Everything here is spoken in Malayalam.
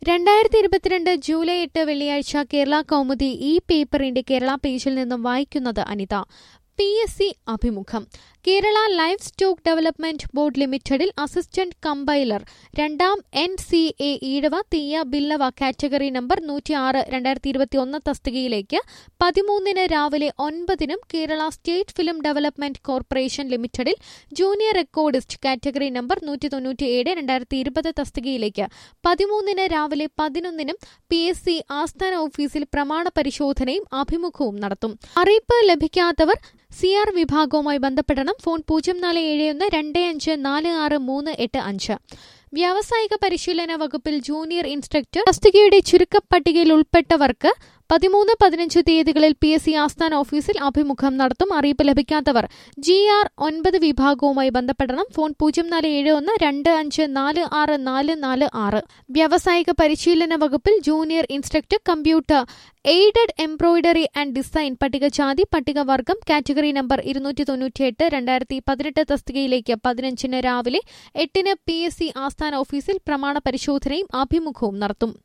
രണ്ടായിരത്തി ഇരുപത്തിരണ്ട് ജൂലൈ എട്ട് വെള്ളിയാഴ്ച കേരള കൗമുദി ഈ പേപ്പറിന്റെ കേരള പേജിൽ നിന്നും വായിക്കുന്നത് അനിത പി എസ് സി അഭിമുഖം Kerala livestock development board ലിമിറ്റഡിൽ അസിസ്റ്റന്റ് കമ്പൈലർ രണ്ടാം N C A Ezhava Thiyya Billava category number നൂറ്റിയാറ് രണ്ടായിരത്തി ഇരുപത്തി ഒന്ന് തസ്തികയിലേക്ക് പതിമൂന്നിന് രാവിലെ ഒൻപതിനും Kerala state film development corporation ലിമിറ്റഡിൽ ജൂനിയർ റെക്കോർഡിസ്റ്റ് കാറ്റഗറി നമ്പർ നൂറ്റി തൊണ്ണൂറ്റിയേഴ് രണ്ടായിരത്തി ഇരുപത് തസ്തികയിലേക്ക് പതിമൂന്നിന് രാവിലെ പതിനൊന്നിനും പി എസ് സി ആസ്ഥാന ഓഫീസിൽ പ്രമാണ പരിശോധനയും അഭിമുഖവും നടത്തും അറിയിപ്പ് ലഭിക്കാത്തവർ സി ആർ വിഭാഗവുമായി ബന്ധപ്പെടണം ഫോൺ പൂജ്യം നാല് ഏഴ് ഒന്ന് രണ്ട് അഞ്ച് നാല് ആറ് മൂന്ന് എട്ട് അഞ്ച് വ്യാവസായിക പരിശീലന വകുപ്പിൽ ജൂനിയർ ഇൻസ്ട്രക്ടർ തസ്തികയുടെ ചുരുക്കപ്പട്ടികയിൽ ഉൾപ്പെട്ടവർക്ക് പതിമൂന്ന് പതിനഞ്ച് തീയതികളിൽ പി എസ് സി ആസ്ഥാന ഓഫീസിൽ അഭിമുഖം നടത്തും അറിയിപ്പ് ലഭിക്കാത്തവർ ജി ആർ ഒൻപത് വിഭാഗവുമായി ബന്ധപ്പെടണം ഫോൺ പൂജ്യം നാല് ഏഴ് ഒന്ന് രണ്ട് അഞ്ച് നാല് ആറ് നാല് നാല് ആറ് വ്യാവസായിക പരിശീലന വകുപ്പിൽ junior instructor computer aided embroidery and design പട്ടികജാതി പട്ടികവർഗം കാറ്റഗറി നമ്പർ ഇരുന്നൂറ്റി തൊണ്ണൂറ്റിയെട്ട് രണ്ടായിരത്തി പതിനെട്ട് തസ്തികയിലേക്ക് പതിനഞ്ചിന് രാവിലെ എട്ടിന് പി എസ് സി ആസ്ഥാന ഓഫീസിൽ പ്രമാണ പരിശോധനയും അഭിമുഖവും നടത്തും